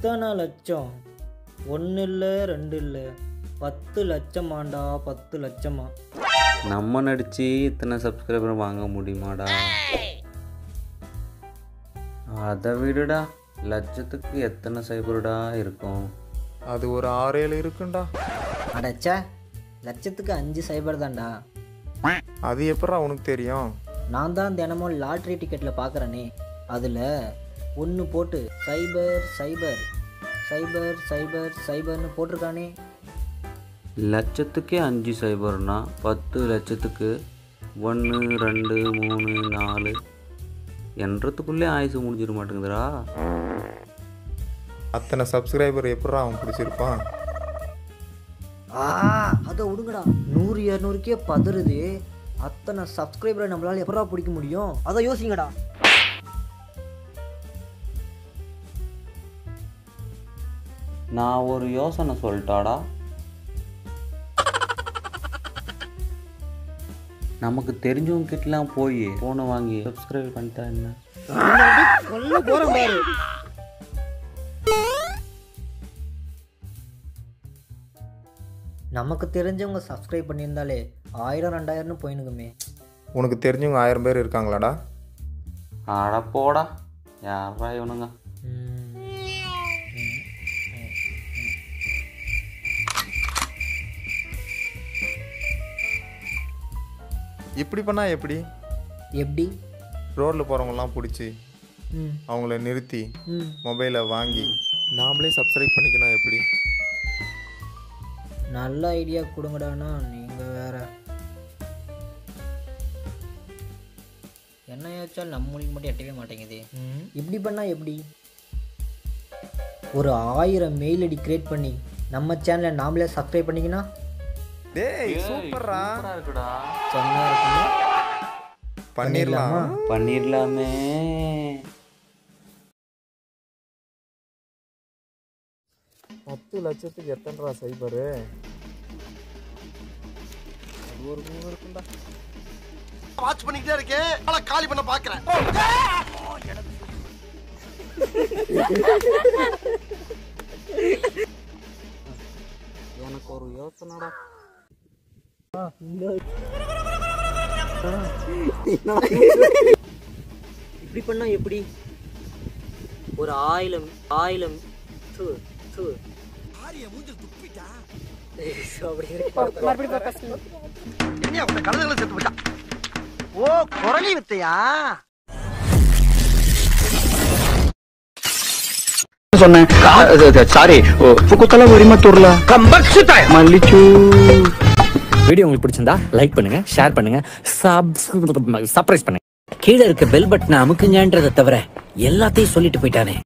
எத்தனை லட்சம் ஒன்று இல்லை ரெண்டு இல்லை பத்து லட்சமாண்டா பத்து லட்சமா நம்ம நடிச்சு இத்தனை சப்ஸ்கிரைபர் வாங்க முடியுமாடா அதை விடுடா லட்சத்துக்கு எத்தனை சைபர்டா இருக்கும் அது ஒரு ஆறு ஏழு இருக்குண்டா அடச்சே லட்சத்துக்கு அஞ்சு சைபர் தான்டா அது எப்படா உனக்கு தெரியும் நான் தான் தினமும் லாட்ரி டிக்கெட்டில் பார்க்குறேனே அதில் ஒன்று போட்டு சைபர் சைபர் சைபர் சைபர் சைபர்னு போட்டிருக்கானே லட்சத்துக்கே அஞ்சு சைபர்னா பத்து லட்சத்துக்கு ஒன்று ரெண்டு மூணு நாலு என்றதுக்குள்ளே ஆயுசு முடிஞ்சிட மாட்டேங்குதுடா அத்தனை சப்ஸ்கிரைபர் எப்படா அவன் பிடிச்சிருப்பான் ஆ அதை விடுங்கடா நூறு இரநூறுக்கே பதறுது அத்தனை சப்ஸ்கிரைபரை நம்மளால எப்படா பிடிக்க முடியும் அதை யோசிங்கடா நான் ஒரு யோசனை சொல்லட்டாடா நமக்கு தெரிஞ்சவங்க கிட்டலாம் போய் ஃபோனை வாங்கி சப்ஸ்கிரைப் பண்ணிட்டா என்ன கொல்ல போகிறேன் பாரு நமக்கு தெரிஞ்சவங்க சப்ஸ்கிரைப் பண்ணியிருந்தாலே ஆயிரம் ரெண்டாயிரம்னு போயினுக்குமே உனக்கு தெரிஞ்சவங்க ஆயிரம் பேர் இருக்காங்களாடா அட போடா யாரா இவனுங்க இப்படி பண்ணா எப்படி எப்படி ரோட்டில் போகிறவங்கலாம் பிடிச்சி ம் அவங்கள நிறுத்தி ம் மொபைலை வாங்கி நாமளே சப்ஸ்கிரைப் பண்ணிக்கணும் எப்படி நல்ல ஐடியா கொடுங்கடாண்ணா நீங்கள் வேற என்ன ஏச்சால் நம்ம மொழிக்கு மட்டும் எட்டவே மாட்டேங்குது இப்படி பண்ணால் எப்படி ஒரு ஆயிரம் மெயில் ஐடி கிரியேட் பண்ணி நம்ம சேனலை நாமளே சப்ஸ்கிரைப் பண்ணிக்கினா டேய் சூப்பர்ரா இருக்குடா செம்மையா இருக்குல்ல? பண்ணிடலாம் பண்ணிடலாமே பத்து லட்சத்துக்கு எத்தனைடா சைபரு அது ஒரு மூணு இருக்குண்டா வாட்ச் பண்ணிக்கிட்டே இருக்கேன் ஆனா காலி பண்ண பாக்குறேன் எனக்கு ஒரு யோசனைடா இப்படி பண்ணா எப்படி ஒரு ஆயிரம் ஆயிரம் சு சு என்ன உங்க கழுதுகளை செத்து போச்சா ஓ குரலி வித்தையா சொன்னேன் சாரி புக்குத்தல உரிமத்தூர்ல மல்லிச்சூ வீடியோ உங்களுக்கு பிடிச்சிருந்தா லைக் பண்ணுங்க ஷேர் பண்ணுங்க சப்ஸ்கிரைப் பண்ணுங்க கீழே இருக்க பெல் பட்டனை அமுக்குங்கன்றதை தவிர எல்லாத்தையும் சொல்லிட்டு போயிட்டானே